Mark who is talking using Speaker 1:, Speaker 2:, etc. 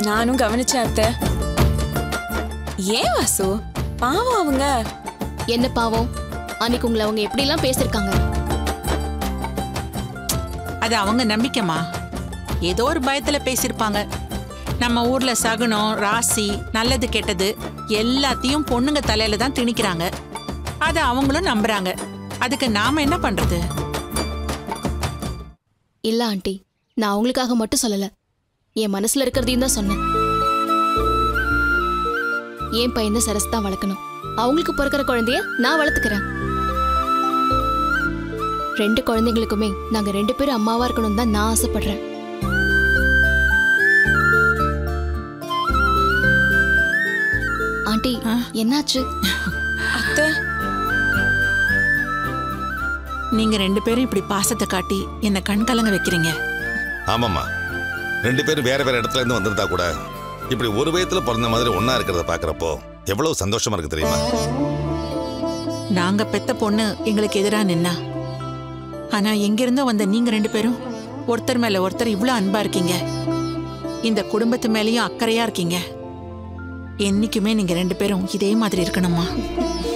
Speaker 1: நானும் கவனிச்சேன் அத்தை ஏன் வாசு பாவம் அவங்க
Speaker 2: என்ன பாவம் அன்னைக்கு உங்களை அவங்க எப்படிலாம் பேசிருக்காங்க
Speaker 3: அது அவங்க நம்பிக்கைமா ஏதோ ஒரு பயத்துல பேசியிருப்பாங்க நம்ம ஊர்ல சகுனம் ராசி நல்லது கெட்டது எல்லாத்தையும் பொண்ணுங்க தலையில தான் திணிக்கிறாங்க அதை அவங்களும் நம்புறாங்க அதுக்கு நாம என்ன பண்றது
Speaker 2: இல்ல ஆண்டி நான் அவங்களுக்காக மட்டும் சொல்லல என் மனசுல இருக்கிறதையும் தான் சொன்னேன் என் பையனை சரஸ் தான் வளர்க்கணும் அவங்களுக்கு பிறக்கிற குழந்தைய நான் வளர்த்துக்கிறேன் ரெண்டு குழந்தைங்களுக்குமே நாங்க ரெண்டு பேரும் அம்மாவா இருக்கணும் தான் நான் ஆசைப்படுறேன் ஆண்டி
Speaker 3: ஆ?
Speaker 2: என்னாச்சு
Speaker 1: அத்தை
Speaker 3: நீங்க ரெண்டு பேரும் இப்படி பாசத்தை காட்டி என்ன கண் கலங்க வைக்கிறீங்க
Speaker 4: ஆமாம்மா ரெண்டு பேரும் வேற வேற இடத்துல இருந்து வந்திருந்தா கூட இப்படி ஒரு வயத்துல பிறந்த மாதிரி ஒண்ணா இருக்கிறத பாக்குறப்போ எவ்வளவு சந்தோஷமா இருக்கு தெரியுமா
Speaker 3: நாங்க பெத்த பொண்ணு எங்களுக்கு எதிரா நின்னா ஆனா எங்கிருந்தோ வந்த நீங்க ரெண்டு பேரும் ஒருத்தர் மேல ஒருத்தர் இவ்ளோ அன்பா இருக்கீங்க இந்த குடும்பத்து மேலயும் அக்கறையா இருக்கீங்க என்னைக்குமே நீங்க ரெண்டு பேரும் இதே மாதிரி இருக்கணுமா